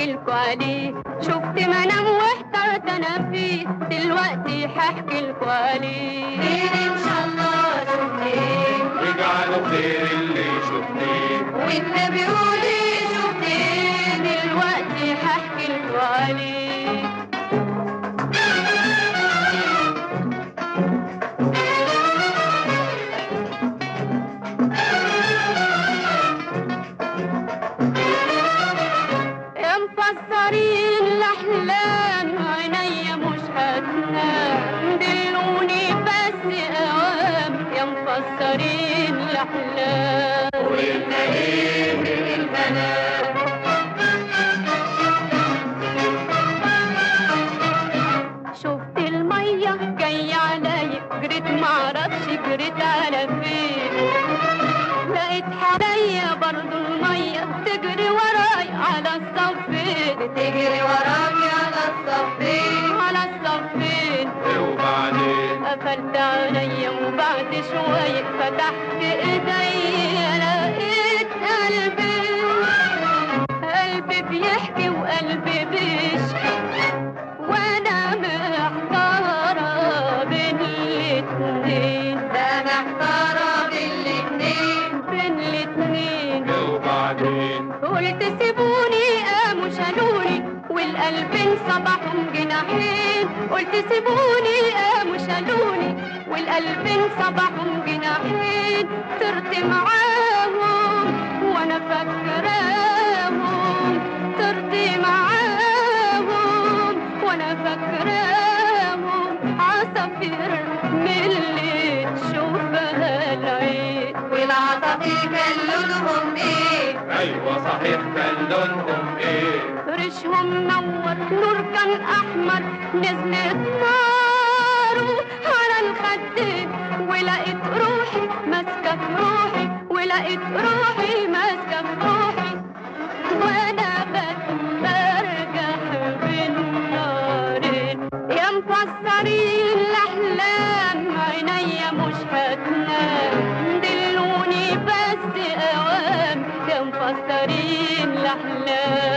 هحكي لكوا عليه شفت منام واحترت انا فيه دلوقتي هحكي لكوا عليه خير ان شاء الله شفتيه واجعله خير اللي شفتيه والنبي قولي شفتيه دلوقتي هحكي لكوا عليه يا مفسرين الاحلام عينيا مش هتنام دلوني بس اوام يا مفسرين الاحلام وإنت إيه من المنام شفت المية جاية عليا جريت معرفش جريت على فين لقيت حواليا برضو المية تجري ورايا على الصفين تجري ورايا على الصفين على الصفين وبعدين قفلت عليا وبعد شوية فتحت ايديا لقيت قلبي قلبي بيحكي وقلبي بيشكي وانا محتارة بين الاتنين ده محتارة بين الاتنين بين الاتنين وبعدين قلت سيبوني قاموا شالوني والقلبين صبحهم جناحين قلت سيبوني قاموا شالوني والقلبين صبحهم جناحين طرت معاهم وانا فاكراهم طرت معاهم وانا فاكراهم عصافير من اللي تشوفها العين والعصافير كان لونهم ايه أيوة صحيح كان لونهم إيه ريشهم منور نور كان احمر نزلت ناره على الخدين ولقيت روحي ماسكه في روحي ولقيت روحي ماسكه في روحي وانا بتمرجح بين نارين يا مفسرين الاحلام عينيا مش هتنام دلوني بس اوام يا مفسرين الاحلام